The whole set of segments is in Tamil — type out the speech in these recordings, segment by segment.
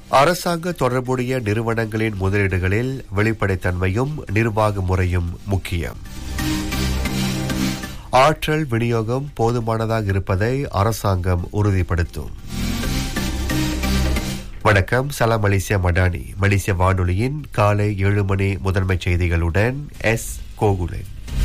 அரசாங்க தொடர்புடைய நிறுவனங்களின் முதலீடுகளில் வெளிப்படைத்தன்மையும் நிர்வாக முறையும் முக்கியம் ஆற்றல் விநியோகம் போதுமானதாக இருப்பதை அரசாங்கம் உறுதிப்படுத்தும் வணக்கம் சலாம் மலேசியா மடானி மலேசிய வானொலியின் காலை ஏழு மணி முதன்மை செய்திகளுடன் எஸ் கோகுலன்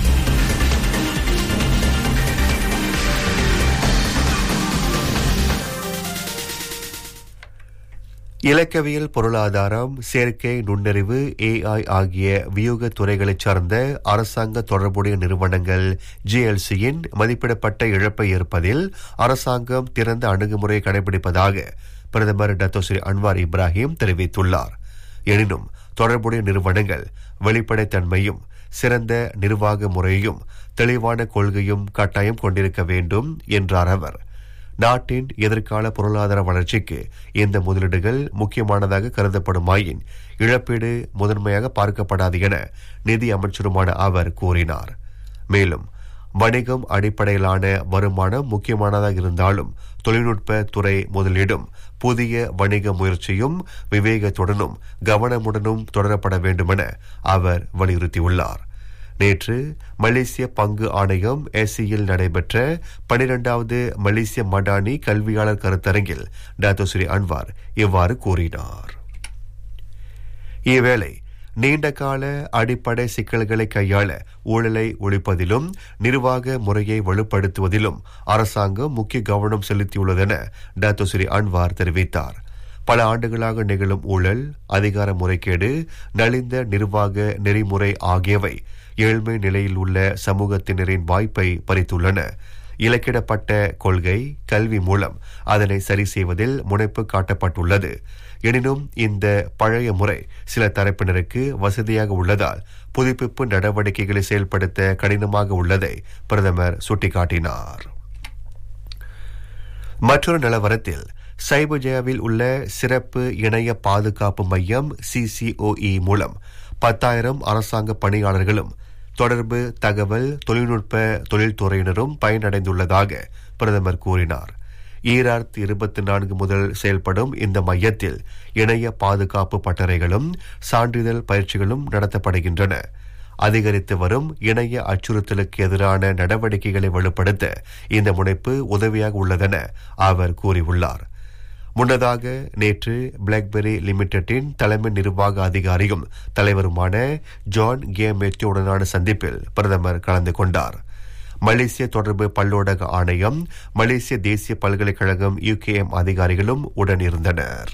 இலக்கவியல் பொருளாதாரம் செயற்கை நுண்ணறிவு ஏஐ ஆகிய வியூக துறைகளைச் சார்ந்த அரசாங்க தொடர்புடைய நிறுவனங்கள் ஜிஎல்சியின் மதிப்பிடப்பட்ட இழப்பை ஏற்பதில் அரசாங்கம் திறந்த அணுகுமுறையை கடைபிடிப்பதாக பிரதமர் டத்தோஸ்ரீ அன்வார் இப்ராஹிம் தெரிவித்துள்ளார் எனினும் தொடர்புடைய நிறுவனங்கள் வெளிப்படைத்தன்மையும் சிறந்த நிர்வாக முறையும் தெளிவான கொள்கையும் கட்டாயம் கொண்டிருக்க வேண்டும் என்றார் அவர் நாட்டின் எதிர்கால பொருளாதார வளர்ச்சிக்கு இந்த முதலீடுகள் முக்கியமானதாக கருதப்படுமாயின் இழப்பீடு முதன்மையாக பார்க்கப்படாது என நிதி அமைச்சருமான அவர் கூறினார் மேலும் வணிகம் அடிப்படையிலான வருமானம் முக்கியமானதாக இருந்தாலும் தொழில்நுட்ப துறை முதலீடும் புதிய வணிக முயற்சியும் விவேகத்துடனும் கவனமுடனும் தொடரப்பட வேண்டுமென அவர் வலியுறுத்தியுள்ளார் நேற்று மலேசிய பங்கு ஆணையம் எஸ்சியில் நடைபெற்ற பனிரெண்டாவது மலேசிய மடானி கல்வியாளர் கருத்தரங்கில் டாக்டர் ஸ்ரீ அன்வார் இவ்வாறு கூறினார் இவ்வேளை நீண்டகால அடிப்படை சிக்கல்களை கையாள ஊழலை ஒழிப்பதிலும் நிர்வாக முறையை வலுப்படுத்துவதிலும் அரசாங்கம் முக்கிய கவனம் செலுத்தியுள்ளதென டாக்டர் ஸ்ரீ அன்வார் தெரிவித்தார் பல ஆண்டுகளாக நிகழும் ஊழல் அதிகார முறைகேடு நலிந்த நிர்வாக நெறிமுறை ஆகியவை ஏழ்மை நிலையில் உள்ள சமூகத்தினரின் வாய்ப்பை பறித்துள்ளன இலக்கிடப்பட்ட கொள்கை கல்வி மூலம் அதனை சரி செய்வதில் முனைப்பு காட்டப்பட்டுள்ளது எனினும் இந்த பழைய முறை சில தரப்பினருக்கு வசதியாக உள்ளதால் புதுப்பிப்பு நடவடிக்கைகளை செயல்படுத்த கடினமாக உள்ளதை பிரதமர் சுட்டிக்காட்டினார் மற்றொரு நிலவரத்தில் சைபஜயாவில் உள்ள சிறப்பு இணைய பாதுகாப்பு மையம் சிசிஓஇ மூலம் பத்தாயிரம் அரசாங்க பணியாளர்களும் தொடர்பு தகவல் தொழில்நுட்ப தொழில்துறையினரும் பயனடைந்துள்ளதாக பிரதமர் கூறினார் ஈராயிரத்தி இருபத்தி நான்கு முதல் செயல்படும் இந்த மையத்தில் இணைய பாதுகாப்பு பட்டறைகளும் சான்றிதழ் பயிற்சிகளும் நடத்தப்படுகின்றன அதிகரித்து வரும் இணைய அச்சுறுத்தலுக்கு எதிரான நடவடிக்கைகளை வலுப்படுத்த இந்த முனைப்பு உதவியாக உள்ளதென அவர் கூறியுள்ளார் முன்னதாக நேற்று பிளாக்பெரி லிமிடெட்டின் தலைமை நிர்வாக அதிகாரியும் தலைவருமான ஜான் கே மெத்தியுடனான சந்திப்பில் பிரதமர் கலந்து கொண்டார் மலேசிய தொடர்பு பல்லூடக ஆணையம் மலேசிய தேசிய பல்கலைக்கழகம் யுகேஎம் அதிகாரிகளும் உடன் இருந்தனர்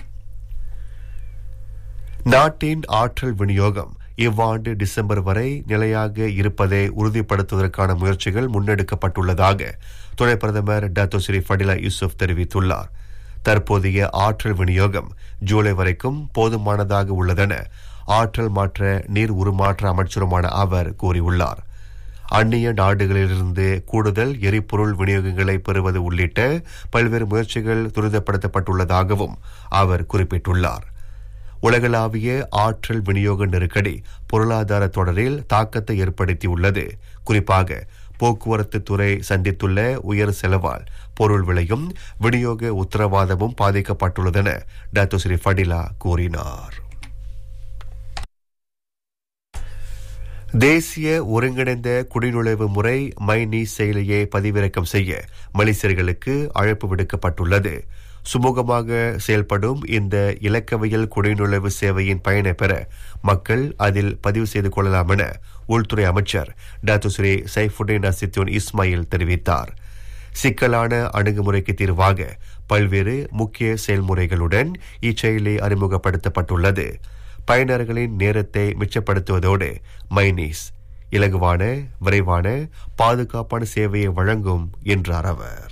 நாட்டின் ஆற்றல் விநியோகம் இவ்வாண்டு டிசம்பர் வரை நிலையாக இருப்பதை உறுதிப்படுத்துவதற்கான முயற்சிகள் முன்னெடுக்கப்பட்டுள்ளதாக துணை பிரதமர் டாக்டோ ஸ்ரீ ஃபடிலா யூசுப் தெரிவித்துள்ளார் தற்போதைய ஆற்றல் விநியோகம் ஜூலை வரைக்கும் போதுமானதாக உள்ளதென ஆற்றல் மாற்ற நீர் உருமாற்ற அமைச்சருமான அவர் கூறியுள்ளார் அந்நிய நாடுகளிலிருந்து கூடுதல் எரிபொருள் விநியோகங்களை பெறுவது உள்ளிட்ட பல்வேறு முயற்சிகள் துரிதப்படுத்தப்பட்டுள்ளதாகவும் அவர் குறிப்பிட்டுள்ளார் உலகளாவிய ஆற்றல் விநியோக நெருக்கடி பொருளாதார தொடரில் தாக்கத்தை ஏற்படுத்தியுள்ளது குறிப்பாக போக்குவரத்து துறை சந்தித்துள்ள உயர் செலவால் பொருள் விலையும் விநியோக உத்தரவாதமும் பாதிக்கப்பட்டுள்ளதென டாக்டர் ஸ்ரீ ஃபடிலா கூறினார் தேசிய ஒருங்கிணைந்த குடிநுழைவு முறை மைனி செயலியை பதிவிறக்கம் செய்ய மலேசியர்களுக்கு அழைப்பு விடுக்கப்பட்டுள்ளது சுமூகமாக செயல்படும் இந்த இலக்கவியல் குடிநுழைவு சேவையின் பயனை பெற மக்கள் அதில் பதிவு செய்து கொள்ளலாம் என உள்துறை அமைச்சர் டாக்டர் ஸ்ரீ சைஃபுddin அசித்துன் இஸ்மாயில் தெரிவித்தார் சிக்கலான அணுகுமுறைக்கு தீர்வாக பல்வேறு முக்கிய செயல்முறைகளுடன் இச்செயலி அறிமுகப்படுத்தப்பட்டுள்ளது பயனர்களின் நேரத்தை மிச்சப்படுத்துவதோடு மைனீஸ் இலகுவான விரைவான பாதுகாப்பான சேவையை வழங்கும் என்றார் அவர்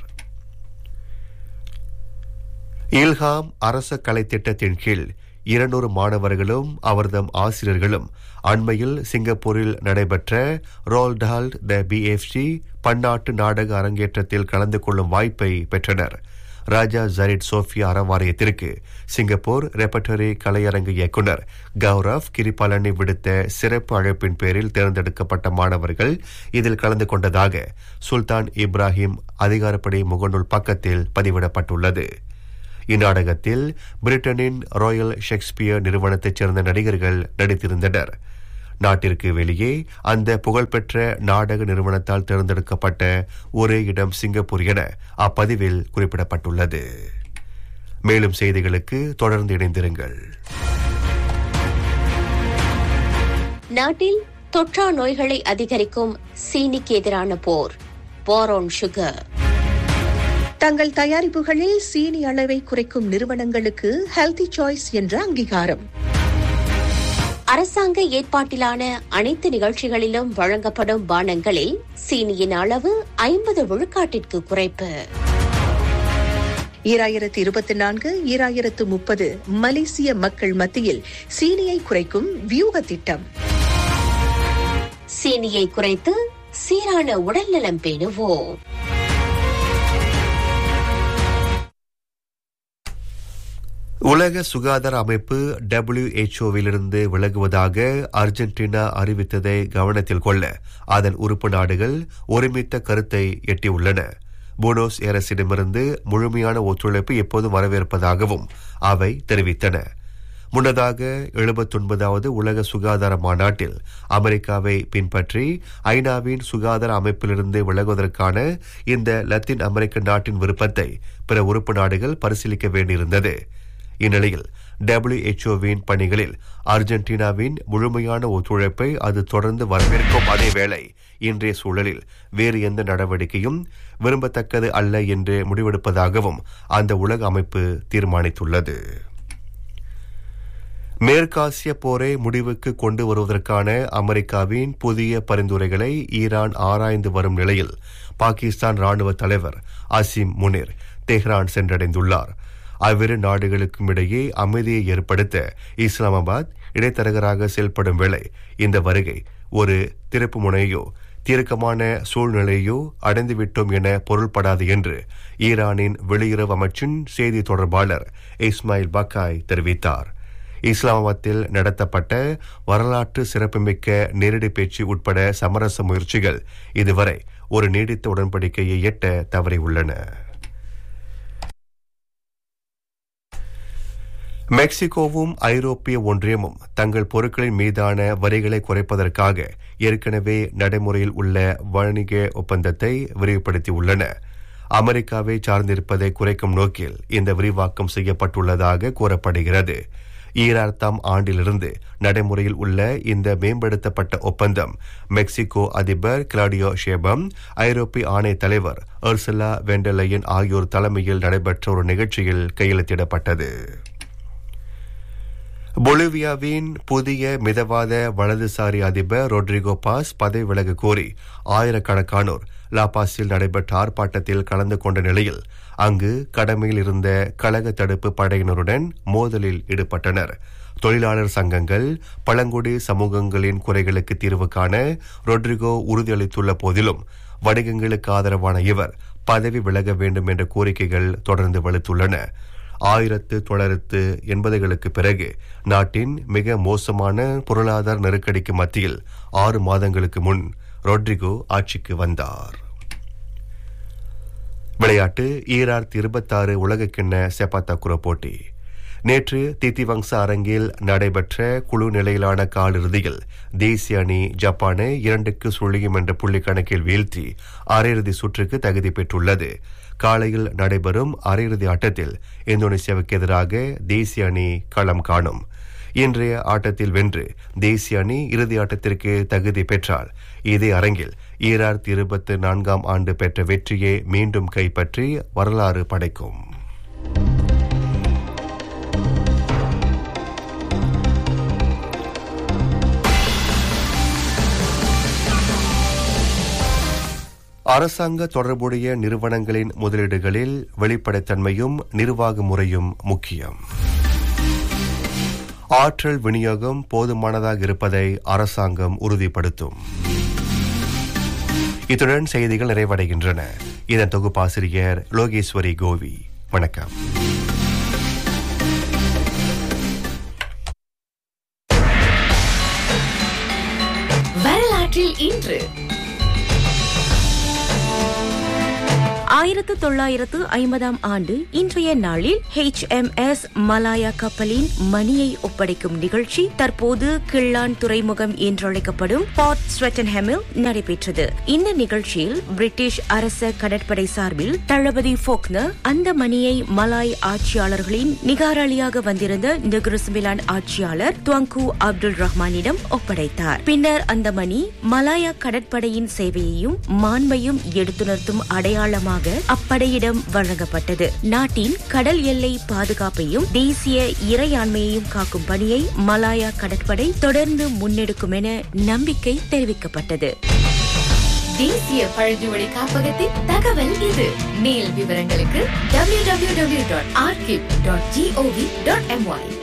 இல்ஹாம் அரச கலை திட்டத்தின் கீழ் இருநூறு மாணவர்களும் அவர்தம் ஆசிரியர்களும் அண்மையில் சிங்கப்பூரில் நடைபெற்ற ரோல்டால் த பிஎஃப்சி பன்னாட்டு நாடக அரங்கேற்றத்தில் கலந்து கொள்ளும் வாய்ப்பை பெற்றனர் ராஜா ஜரிட் சோஃபியா அறவாரியத்திற்கு சிங்கப்பூர் ரெப்பட்டரி கலையரங்கு இயக்குனர் கௌரவ் கிரிபாலனி விடுத்த சிறப்பு அழைப்பின் பேரில் தேர்ந்தெடுக்கப்பட்ட மாணவர்கள் இதில் கலந்து கொண்டதாக சுல்தான் இப்ராஹிம் அதிகாரப்படி முகநூல் பக்கத்தில் பதிவிடப்பட்டுள்ளது இந்நாடகத்தில் பிரிட்டனின் ராயல் ஷேக்ஸ்பியர் நிறுவனத்தைச் சேர்ந்த நடிகர்கள் நடித்திருந்தனர் நாட்டிற்கு வெளியே அந்த புகழ்பெற்ற நாடக நிறுவனத்தால் தேர்ந்தெடுக்கப்பட்ட ஒரே இடம் சிங்கப்பூர் என அப்பதிவில் குறிப்பிடப்பட்டுள்ளது மேலும் செய்திகளுக்கு தொடர்ந்து இணைந்திருங்கள் நாட்டில் தொற்றா நோய்களை அதிகரிக்கும் சீனிக்கு எதிரான போர் போரோன் சுகர் தங்கள் தயாரிப்புகளில் சீனி அளவை குறைக்கும் நிறுவனங்களுக்கு ஹெல்தி சாய்ஸ் என்ற அங்கீகாரம் அரசாங்க ஏற்பாட்டிலான அனைத்து நிகழ்ச்சிகளிலும் வழங்கப்படும் பானங்களில் சீனியின் அளவு ஐம்பது விழுக்காட்டிற்கு குறைப்பு ஈராயிரத்து இருபத்தி நான்கு ஈராயிரத்து முப்பது மலேசிய மக்கள் மத்தியில் சீனியை குறைக்கும் வியூக திட்டம் சீனியை குறைத்து சீரான உடல்நலம் பேணுவோம் உலக சுகாதார அமைப்பு டபிள்யூஎச்ஓவிலிருந்து விலகுவதாக அர்ஜென்டினா அறிவித்ததை கவனத்தில் கொள்ள அதன் உறுப்பு நாடுகள் ஒருமித்த கருத்தை எட்டியுள்ளன போனோஸ் ஏரஸிடமிருந்து முழுமையான ஒத்துழைப்பு எப்போதும் வரவேற்பதாகவும் அவை தெரிவித்தன முன்னதாக எழுபத்தொன்பதாவது உலக சுகாதார மாநாட்டில் அமெரிக்காவை பின்பற்றி ஐநாவின் சுகாதார அமைப்பிலிருந்து விலகுவதற்கான இந்த லத்தீன் அமெரிக்க நாட்டின் விருப்பத்தை பிற உறுப்பு நாடுகள் பரிசீலிக்க வேண்டியிருந்தது இந்நிலையில் டபிள்யூஎச்ஓவின் பணிகளில் அர்ஜென்டினாவின் முழுமையான ஒத்துழைப்பை அது தொடர்ந்து வரவேற்கும் அதேவேளை இன்றைய சூழலில் வேறு எந்த நடவடிக்கையும் விரும்பத்தக்கது அல்ல என்று முடிவெடுப்பதாகவும் அந்த உலக அமைப்பு தீர்மானித்துள்ளது மேற்காசிய போரை முடிவுக்கு கொண்டு வருவதற்கான அமெரிக்காவின் புதிய பரிந்துரைகளை ஈரான் ஆராய்ந்து வரும் நிலையில் பாகிஸ்தான் ராணுவ தலைவர் அசிம் முனிர் தெஹ்ரான் சென்றடைந்துள்ளார் அவ்விரு நாடுகளுக்கும் இடையே அமைதியை ஏற்படுத்த இஸ்லாமாபாத் இடைத்தரகராக செயல்படும் வேளை இந்த வருகை ஒரு திருப்பு முனையோ தீர்க்கமான சூழ்நிலையோ அடைந்துவிட்டோம் என பொருள்படாது என்று ஈரானின் வெளியுறவு அமைச்சின் செய்தி தொடர்பாளர் இஸ்மாயில் பக்காய் தெரிவித்தார் இஸ்லாமாபாத்தில் நடத்தப்பட்ட வரலாற்று சிறப்புமிக்க நேரடி பேச்சு உட்பட சமரச முயற்சிகள் இதுவரை ஒரு நீடித்த உடன்படிக்கையை எட்ட தவறியுள்ளன மெக்சிகோவும் ஐரோப்பிய ஒன்றியமும் தங்கள் பொருட்களின் மீதான வரிகளை குறைப்பதற்காக ஏற்கனவே நடைமுறையில் உள்ள வணிக ஒப்பந்தத்தை விரிவுபடுத்தியுள்ளன அமெரிக்காவை சார்ந்திருப்பதை குறைக்கும் நோக்கில் இந்த விரிவாக்கம் செய்யப்பட்டுள்ளதாக கூறப்படுகிறது ஈரார்த்தாம் ஆண்டிலிருந்து நடைமுறையில் உள்ள இந்த மேம்படுத்தப்பட்ட ஒப்பந்தம் மெக்சிகோ அதிபர் கிளாடியோ ஷேபம் ஐரோப்பிய ஆணைய தலைவர் எர்சலா வெண்டலையன் ஆகியோர் தலைமையில் நடைபெற்ற ஒரு நிகழ்ச்சியில் கையெழுத்திடப்பட்டது பொலிவியாவின் புதிய மிதவாத வலதுசாரி அதிபர் ரொட்ரிகோ பாஸ் பதவி விலக கோரி ஆயிரக்கணக்கானோர் லாபாஸில் நடைபெற்ற ஆர்ப்பாட்டத்தில் கலந்து கொண்ட நிலையில் அங்கு கடமையில் இருந்த கழக தடுப்பு படையினருடன் மோதலில் ஈடுபட்டனர் தொழிலாளர் சங்கங்கள் பழங்குடி சமூகங்களின் குறைகளுக்கு தீர்வு காண ரொட்ரிகோ உறுதியளித்துள்ள போதிலும் வணிகங்களுக்கு ஆதரவான இவர் பதவி விலக வேண்டும் என்ற கோரிக்கைகள் தொடர்ந்து வலுத்துள்ளன ஆயிரத்து தொள்ளாயிரத்து எண்பதுகளுக்கு பிறகு நாட்டின் மிக மோசமான பொருளாதார நெருக்கடிக்கு மத்தியில் ஆறு மாதங்களுக்கு முன் ரொட்ரிகோ ஆட்சிக்கு வந்தார் விளையாட்டு ஈராயிரத்தி இருபத்தாறு உலகக்கிண்ண செப்பாத்தாக்குர போட்டி நேற்று தித்திவங்ச அரங்கில் நடைபெற்ற குழு நிலையிலான காலிறுதியில் தேசிய அணி ஜப்பானை இரண்டுக்கு சுழியும் என்ற புள்ளி கணக்கில் வீழ்த்தி அரையிறுதி சுற்றுக்கு தகுதி பெற்றுள்ளது காலையில் நடைபெறும் அரையிறுதி ஆட்டத்தில் இந்தோனேசியாவுக்கு எதிராக தேசிய அணி களம் காணும் இன்றைய ஆட்டத்தில் வென்று தேசிய அணி இறுதி ஆட்டத்திற்கு தகுதி பெற்றால் இதே அரங்கில் ஈராயிரத்தி இருபத்தி நான்காம் ஆண்டு பெற்ற வெற்றியை மீண்டும் கைப்பற்றி வரலாறு படைக்கும் அரசாங்க தொடர்புடைய நிறுவனங்களின் முதலீடுகளில் வெளிப்படைத்தன்மையும் நிர்வாக முறையும் முக்கியம் ஆற்றல் விநியோகம் போதுமானதாக இருப்பதை அரசாங்கம் உறுதிப்படுத்தும் இத்துடன் செய்திகள் நிறைவடைகின்றன இதன் தொகுப்பாசிரியர் லோகேஸ்வரி கோவி வணக்கம் வரலாற்றில் இன்று ஆயிரத்து தொள்ளாயிரத்து ஐம்பதாம் ஆண்டு இன்றைய நாளில் ஹெச் எம் எஸ் மலாயா கப்பலின் மணியை ஒப்படைக்கும் நிகழ்ச்சி தற்போது கிள்ளான் துறைமுகம் என்றழைக்கப்படும் பாட் ஸ்வெட்டன்ஹெமில் நடைபெற்றது இந்த நிகழ்ச்சியில் பிரிட்டிஷ் அரச கடற்படை சார்பில் தளபதி ஃபோக்னர் அந்த மணியை மலாய் ஆட்சியாளர்களின் நிகாராளியாக வந்திருந்த நெக்ருஸ்மிலான் ஆட்சியாளர் துவங்கு அப்துல் ரஹ்மானிடம் ஒப்படைத்தார் பின்னர் அந்த மணி மலாயா கடற்படையின் சேவையையும் மாண்பையும் எடுத்துணர்த்தும் அடையாளமாக அப்படையிடம் வழங்கப்பட்டது நாட்டின் கடல் எல்லை பாதுகாப்பையும் தேசிய இறையாண்மையையும் காக்கும் பணியை மலாயா கடற்படை தொடர்ந்து முன்னெடுக்கும் என நம்பிக்கை தெரிவிக்கப்பட்டது தேசிய பழங்குடி காப்பகத்தின் தகவல் இது மேல் விவரங்களுக்கு www.archive.gov.my